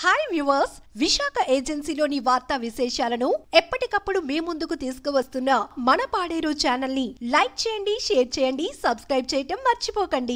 Hi viewers Visakha ఏజెన్సీలోని వార్తా విశేషాలను ఎప్పటికప్పుడు మీ ముందుకు తీసుకువస్తున్న మన పాడేరు ఛానల్ ని లైక్ చేయండి షేర్ చేయండి సబ్స్క్రైబ్ చేయటం మర్చిపోకండి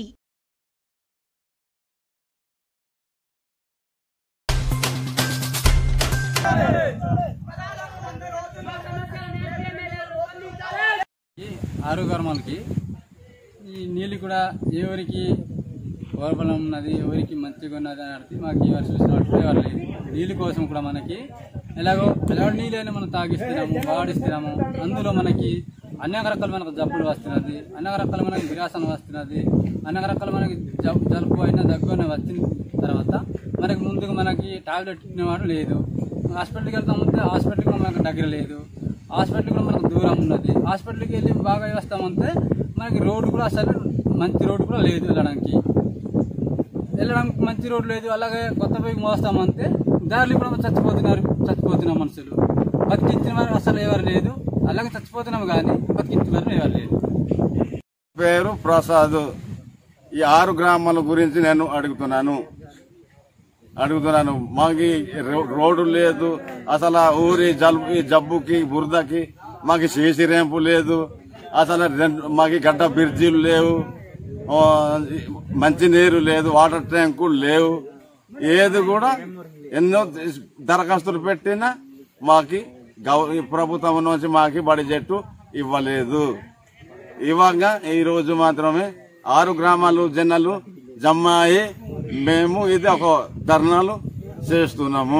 ఈ ఆరు గ్రామాలకి ఈ నీళ్ళు కూడా ఎవరికి ఓర్బలం ఉన్నది ఎవరికి మంచిగా ఉన్నది అని అడిగితే మాకు ఇవాళ చూసినట్టు ఎవరు లేదు నీళ్ళ కోసం కూడా మనకి ఎలాగో ఎలాగో నీళ్ళైనా మనం తాగిస్తున్నాము వాడిస్తున్నాము అందులో మనకి అనేక రకాల మనకు జబ్బులు వస్తున్నది అనేక రకాల మనకి విరాసన వస్తున్నది అనేక రకాల మనకి జబ్బు జలుబు అయినా దగ్గు అయినా వచ్చిన తర్వాత మనకి ముందుగా మనకి టాబ్లెట్ ఇచ్చినవాడు లేదు హాస్పిటల్కి వెళ్తామంటే హాస్పిటల్ కూడా మనకు దగ్గర లేదు హాస్పిటల్ కూడా మనకు దూరం ఉన్నది హాస్పిటల్కి వెళ్ళి బాగా వస్తామంటే మనకి రోడ్డు కూడా అసలు మంచి రోడ్డు కూడా లేదు వెళ్ళడానికి వెళ్ళడానికి మంచి రోడ్డు లేదు అలాగే కొత్త పోయి మోస్తామంటే దారిలో కూడా చచ్చిపోతున్నారు చచ్చిపోతున్నాం మనుషులు బతికించిన వారు అసలు ఎవరు లేదు అలాగే చచ్చిపోతున్నాం కానీ బతికించిన వారు ఎవరు లేదు పేరు ప్రసాద్ ఈ ఆరు గ్రామాల గురించి నేను అడుగుతున్నాను అడుగుతున్నాను మాకు ఈ రో- రోడ్డు లేదు అసలు ఆ ఊరి జలుబు ఈ జబ్బుకి బురదకి మాకు సీసీ ర్యాంపు లేదు అసలు రెండు- మాకు గడ్డ బ్రిడ్జీలు లేవు ఆ, మంచి నీరు లేదు వాటర్ ట్యాంకులు లేవు ఏది కూడా ఎన్నో దరఖాస్తులు పెట్టినా మాకి గవ- ఈ ప్రభుత్వం నుంచి మాకి బడ్జెట్ ఇవ్వలేదు ఇవ్వగా ఈ రోజు మాత్రమే ఆరు గ్రామాలు జనాలు జమ అయ్యి మేము ఇది ఒక ధర్నాలు చేస్తున్నాము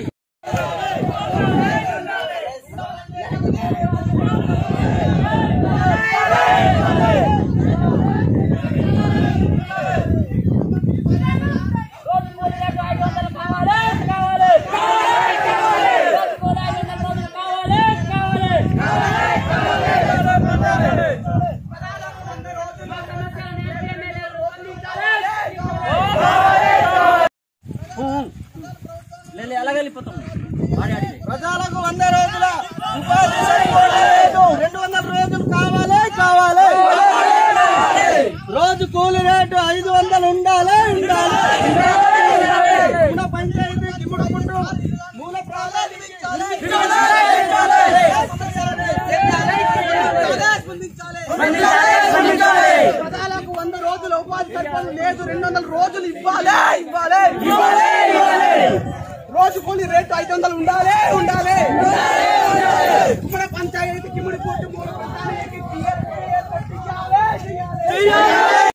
ప్రజలకు వంద రోజుల ఉపాధి సరిపోలేదు రెండు వందల రోజులు కావాలి కావాలి రోజు కూలి రేటు ఐదు వందలు ఉండాలి ఉండాలి మూల పంచాయతీ కిముడు పుట్టు మూల ప్రాధాన్యత ప్రజలకు వంద రోజుల ఉపాధి సరిపోదు లేదు రెండు వందల రోజులు ఇవ్వాలి ఇవ్వాలి రోజు కూలి రేటు ఐదు వందలు ఉండాలి ఉండాలి ఉమ్మడి పంచాయతీ కిముడి పోటీ మూల పంచాయతీ తీయాలి, తీయాలి, తీయాలి.